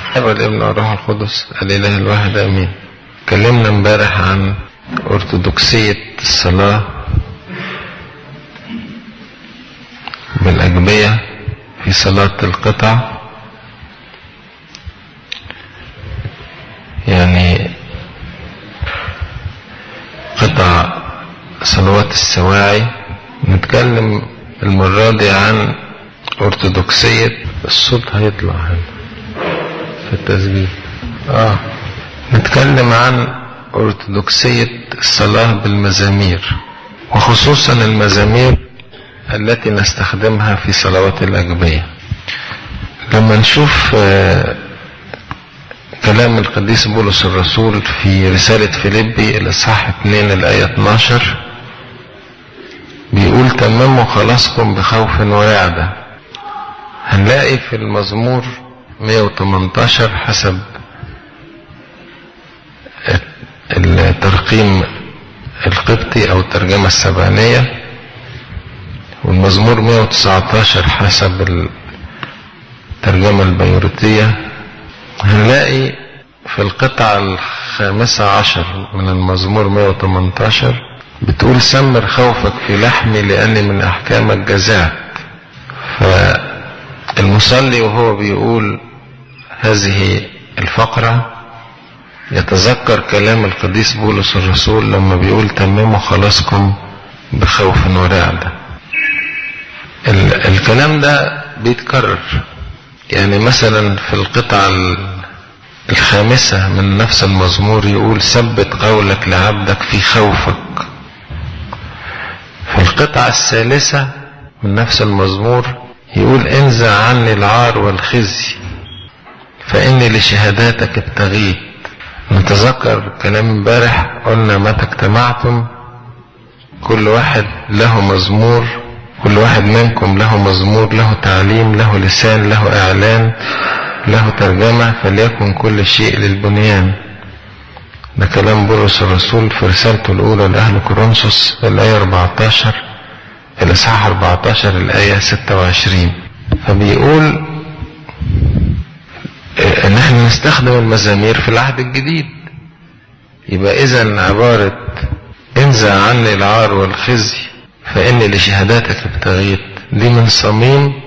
والابن والروح القدس الإله الواحد آمين اتكلمنا امبارح عن أرثوذكسية الصلاة بالأجبية في صلاة القطع يعني قطع صلوات السواعي نتكلم المرة دي عن أرثوذكسية الصوت هيطلع هنا في التسجيل اه نتكلم عن أرثوذكسية الصلاة بالمزامير وخصوصا المزامير التي نستخدمها في صلوات الأجبية لما نشوف آه كلام القديس بولس الرسول في رسالة فيليبي الإصحاح 2 الآية 12 بيقول تمموا خلاصكم بخوف ورعدة هنلاقي في المزمور 118 حسب الترقيم القبطي أو الترجمة السبعينية والمزمور 119 حسب الترجمة البيروتية هنلاقي في القطعة الخامسة عشر من المزمور 118 بتقول سمر خوفك في لحمي لأني من أحكامك جزعت فالمصلي وهو بيقول هذه الفقرة يتذكر كلام القديس بولس الرسول لما بيقول تمموا خلاصكم بخوف ورعدة الكلام ده بيتكرر يعني مثلا في القطعة الخامسة من نفس المزمور يقول ثبت قولك لعبدك في خوفك في القطعة الثالثة من نفس المزمور يقول انزع عني العار والخزي فإني لشهاداتك ابتغيت نتذكر كلام امبارح قلنا متى اجتمعتم كل واحد له مزمور كل واحد منكم له مزمور له تعليم له لسان له اعلان له ترجمة فليكن كل شيء للبنيان ده كلام بولس الرسول في رسالته الأولى لأهل كورنثوس الآية 14 الإصحاح 14 الآية 26 فبيقول إن احنا نستخدم المزامير في العهد الجديد يبقى إذا عبارة انزع عني العار والخزي فإني لشهاداتك ابتغيت دي من صميم